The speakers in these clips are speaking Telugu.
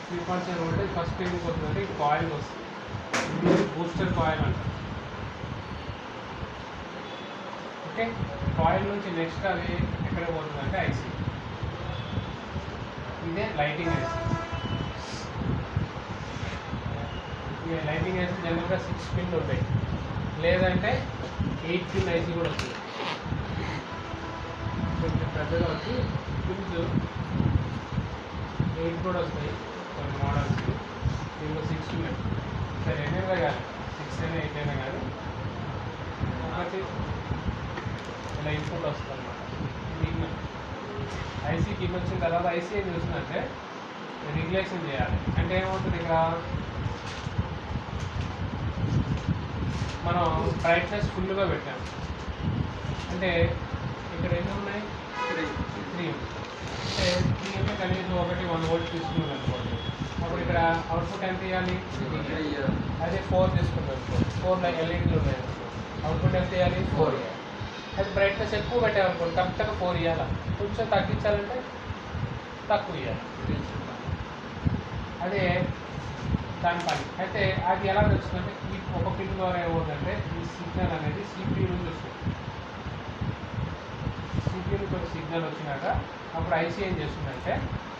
Three point seven voltage first ఎందుకు వస్తుందంటే ఈ కాయిల్ వస్తుంది ఇది బూస్టర్ కాయిల్ అంటారు ఓకే కాయిల్ నుంచి నెక్స్ట్ అది ఎక్కడ పోతుందంటే ఐసీ ఇదే లైటింగ్ ఐసీ ఈ లైటింగ్ ఐసీ జనరల్గా సిక్స్ పిన్ ఉంటాయి లేదంటే ఎయిట్ పిన్ ఐసీ కూడా వస్తుంది కొంచెం పెద్దగా వచ్చి పిన్స్ ఎయిట్ కూడా వస్తాయి కొన్ని మోడల్స్కి దీంట్లో సిక్స్ ఉన్నాయి సరే ఎన్నైనా కానీ సిక్స్ అయినా ఎయిట్ అయినా కానీ ఒకటి ఇలా ఇన్పుట్ వస్తుంది అనమాట ఐసీకి వచ్చిన తర్వాత ఐసీ ఏం చూసిందంటే రెగ్యులేషన్ చేయాలి అంటే ఏమవుతుంది ఇక్కడ మనం బ్రైట్నెస్ ఫుల్గా పెట్టాం అంటే ఇక్కడ ఎన్ని ఉన్నాయి త్రీ అంటే త్రీ అంటే కనీసం ఒకటి వన్ వోల్ట్ తీసుకున్నాం అనుకోండి అప్పుడు ఇక్కడ అవుట్పుట్ ఎంత ఇవ్వాలి అదే ఫోర్ తీసుకుంటాం అనుకో ఫోర్ ఎల్ఈడీలు ఉన్నాయి అనుకో అవుట్పుట్ ఎంత ఇవ్వాలి ఫోర్ ఇవ్వాలి అది బ్రైట్నెస్ ఎక్కువ పెట్టామనుకోండి కరెక్ట్గా ఫోర్ ఇవ్వాలా కొంచెం తగ్గించాలంటే తక్కువ ఇవ్వాలి అదే దాని పని అయితే అది ఎలా తెలుస్తుందంటే ఈ ఒక పిన్ ద్వారా ఏమవుతుందంటే ఈ సిగ్నల్ అనేది సిపియూ నుంచి వస్తుంది సిపియూ నుంచి ఒక సిగ్నల్ వచ్చినాక అప్పుడు ఐసీ ఏం చేస్తుందంటే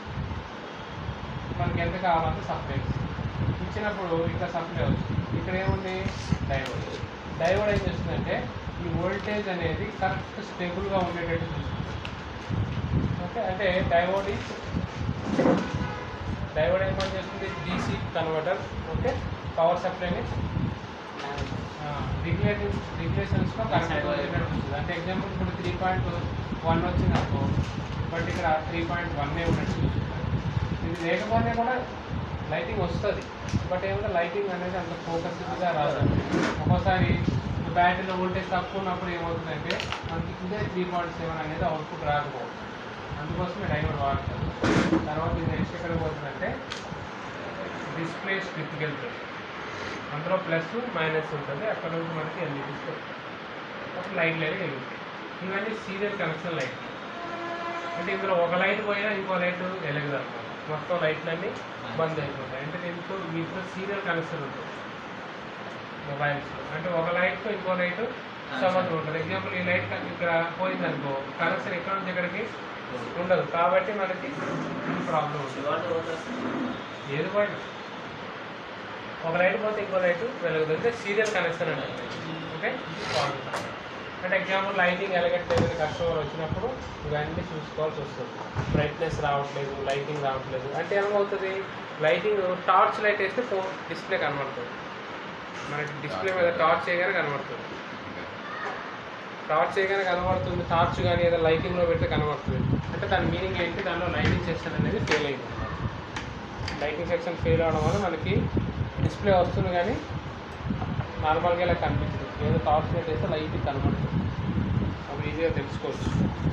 మనకి ఎంత కావాలంటే సప్లై ఇస్తుంది ఇచ్చినప్పుడు ఇక్కడ సప్లై వస్తుంది ఇక్కడ ఏముంది డైవర్డ్ డైవర్డ్ ఏం చేస్తుందంటే ఈ వోల్టేజ్ అనేది కరెక్ట్ స్టేబుల్గా ఉండేటట్టు చూస్తుంది ఓకే అంటే డైవర్డ్ ఈజ్ డైవర్డ్ ఏం పని చేస్తుంది డీసీ కన్వర్టర్ ఓకే పవర్ సప్లైని రెగ్యులేటివ్ రెగ్యులేషన్స్లో కరెక్ట్ చూస్తుంది అంటే ఎగ్జాంపుల్ ఇప్పుడు త్రీ పాయింట్ వన్ వచ్చింది అనుకో బట్ ఇక్కడ త్రీ పాయింట్ వన్నే ఉన్నట్టు చూస్తుంది ఇది లేకపోతే కూడా లైటింగ్ వస్తుంది బట్ ఏమంటే లైటింగ్ అనేది అంత ఫోకస్డ్గా రాదు ఒక్కోసారి బ్యాటరీలో వోల్టేజ్ తక్కువ ఉన్నప్పుడు ఏమవుతుందంటే మనకి ఇదే త్రీ పాయింట్ సెవెన్ అనేది అవుట్పుట్ రాకపోవచ్చు అందుకోసమే డైవర్డ్ వాడతారు తర్వాత ఇది నెక్స్ట్ ఎక్కడ పోతుందంటే డిస్ప్లే స్ట్రిప్కి వెళ్తుంది అందులో ప్లస్ మైనస్ ఉంటుంది అక్కడ నుంచి మనకి ఎల్ఈడీస్ అప్పుడు లైట్లు అనేది వెలుగుతాయి ఇవన్నీ సీరియల్ కనెక్షన్ లైట్ అంటే ఇందులో ఒక లైట్ పోయినా ఇంకో లైట్ వెలగదు అనమాట మొత్తం లైట్లన్నీ బంద్ అయిపోతాయి అంటే దీంట్లో వీటిలో సీరియల్ కనెక్షన్ ఉంటుంది మొబైల్స్ అంటే ఒక లైట్తో ఇంకో లైట్ సంబంధం ఉంటుంది ఎగ్జాంపుల్ ఈ లైట్ కనుక ఇక్కడ పోయిందనుకో కనెక్షన్ ఎక్కడ నుంచి ఎక్కడికి ఉండదు కాబట్టి మనకి ప్రాబ్లం ఉంటుంది ఏది పోయినా ఒక లైట్ పోతే ఇంకో లైట్ వెలుగుతుంది అంటే సీరియల్ కనెక్షన్ అంటే ఓకే బాగుంటుంది అంటే ఎగ్జాంపుల్ లైటింగ్ ఎలగట్లేదు కస్టమర్ వచ్చినప్పుడు ఇవన్నీ చూసుకోవాల్సి వస్తుంది బ్రైట్నెస్ రావట్లేదు లైటింగ్ రావట్లేదు అంటే ఏమవుతుంది లైటింగ్ టార్చ్ లైట్ వేస్తే ఫోన్ డిస్ప్లే కనబడుతుంది మనకి డిస్ప్లే మీద టార్చ్ చేయగానే కనబడుతుంది టార్చ్ చేయగానే కనబడుతుంది టార్చ్ కానీ ఏదో లైటింగ్లో పెడితే కనబడుతుంది అంటే దాని మీనింగ్ ఏంటి దానిలో లైటింగ్ సెక్షన్ అనేది ఫెయిల్ అయింది లైటింగ్ సెక్షన్ ఫెయిల్ అవడం వల్ల మనకి డిస్ప్లే వస్తుంది కానీ నార్మల్గా ఇలా కనిపిస్తుంది ఏదో టార్చ్ లైట్ వేస్తే లైట్ కనబడుతుంది అప్పుడు ఈజీగా తెలుసుకోవచ్చు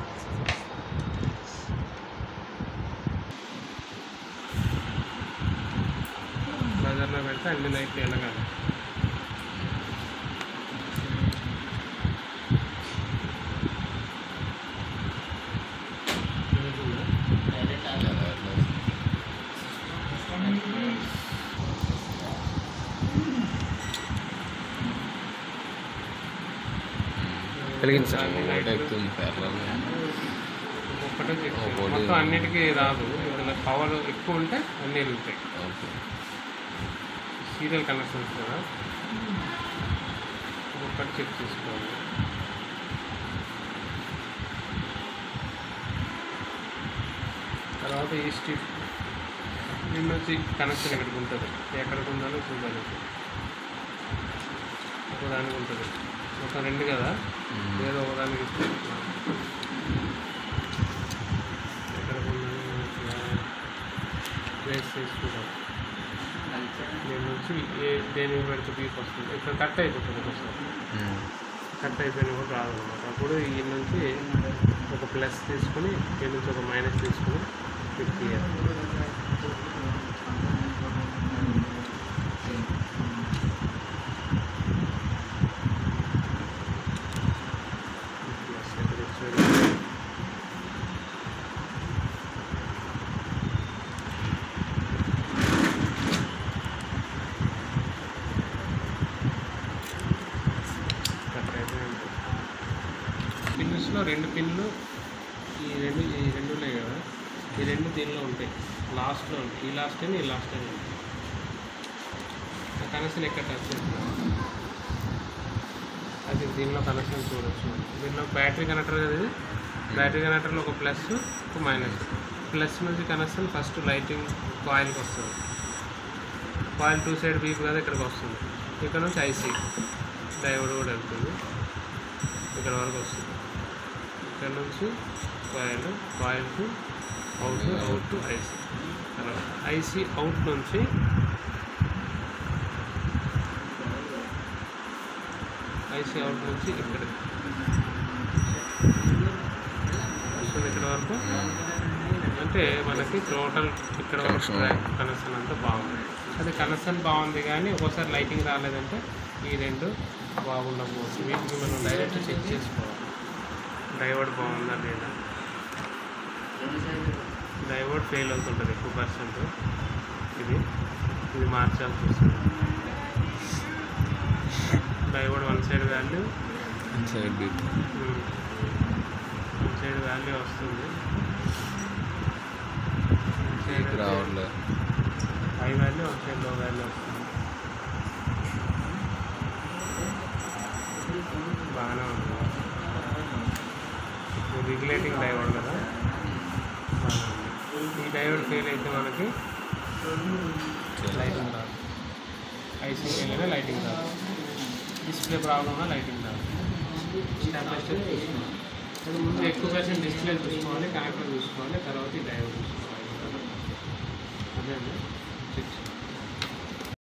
బజార్లో పెడితే అన్ని లైట్లు వెళ్ళగాలి వెలిగింది సార్ లైట్ ఎక్కుతుంది పేర్లలో ఒక్కటే చెక్ ఓ, ఓ, మొత్తం అన్నిటికీ రాదు ఇందులో పవర్ ఎక్కువ ఉంటే అన్నీ వెళ్తాయి ఓకే సీరియల్ కనెక్షన్స్ కదా ఒక్కటి చెక్ చేసుకోవాలి తర్వాత ఈ స్టిఫ్ దీని నుంచి కనెక్షన్ ఎక్కడికి ఉంటుంది ఎక్కడికి ఉందో చూడాలి ఒక దానికి ఉంటుంది ఒక రెండు కదా ఏదో ఒక దానికి తీసుకుంటున్నాను ఎక్కడికి ఉందని ప్లేస్ చేసుకుంటాం దీని నుంచి ఏ దేని పెడితే బీప్ వస్తుంది ఇక్కడ కట్ అయిపోతుంది ఒకసారి కట్ అయిపోయిన కూడా రాదు అనమాట అప్పుడు ఈ నుంచి ఒక ప్లస్ తీసుకుని ఈ నుంచి ఒక మైనస్ తీసుకుని ఫిట్ చేయాలి ప్లస్ ఇక్కడ ఇచ్చాడు. దీంట్లో రెండు పిన్లు ఈ రెండు ఈ రెండు ఉన్నాయి కదా ఈ రెండు దీనిలో ఉంటాయి లాస్ట్లో ఉంటాయి ఈ లాస్ట్ అని ఈ లాస్ట్ అని ఉంటాయి ఆ కనెక్షన్ ఎక్కడ టచ్ చేస్తున్నాం అది దీనిలో కనెక్షన్ చూడొచ్చు దీనిలో బ్యాటరీ కనెక్టర్ కదా ఇది బ్యాటరీ కనెక్టర్లో ఒక ప్లస్ ఒక మైనస్ ప్లస్ నుంచి కనెక్షన్ ఫస్ట్ లైటింగ్ కాయిల్కి వస్తుంది కాయిల్ టూ సైడ్ బీప్ కదా ఇక్కడికి వస్తుంది ఇక్కడ నుంచి ఐసీ డైవర్డ్ కూడా వెళ్తుంది ఇక్కడ వరకు వస్తుంది ఇక్కడ నుంచి coil coil to out out to IC తర్వాత ఐసీ అవుట్ నుంచి ఐసీ అవుట్ నుంచి ఇక్కడ వస్తుంది ఇక్కడ వరకు అంటే మనకి టోటల్ ఇక్కడ వరకు Connection. కనెక్షన్ అంతా బాగుంది అది కనెక్షన్ బాగుంది కానీ ఒక్కోసారి లైటింగ్ రాలేదంటే ఈ రెండు బాగుండకపోవచ్చు వీటికి మనం డైరెక్ట్ చెక్ చేసుకోవాలి డైవర్డ్ బాగుందా లేదా డైవర్డ్ ఫెయిల్ అవుతుంటుంది ఎక్కువ పర్సెంట్ ఇది ఇది మార్చాల్సి వస్తుంది డైవర్డ్ one side value side beat one side value వస్తుంది One side పీక్ రావట్లే high value one side low value వస్తుంది బాగానే ఉంది ఇది రెగ్యులేటింగ్ డైవర్డ్ కదా బాగానే ఉంది ఈ డైవర్డ్ ఫెయిల్ అయితే మనకి లైటింగ్ రాదు ఐసీ ఫెయిల్ అయినా లైటింగ్ రాదు డిస్ప్లే ప్రాబ్లమ్ లైటింగ్ రాదు స్టెప్ బై స్టెప్ చూసుకోవాలి అది ముందు ఎక్కువ పర్సెంట్ డిస్ప్లే చూసుకోవాలి కనెక్టర్ చూసుకోవాలి తర్వాత ఈ డైవర్డ్ చూసుకోవాలి అదే అండి చెక్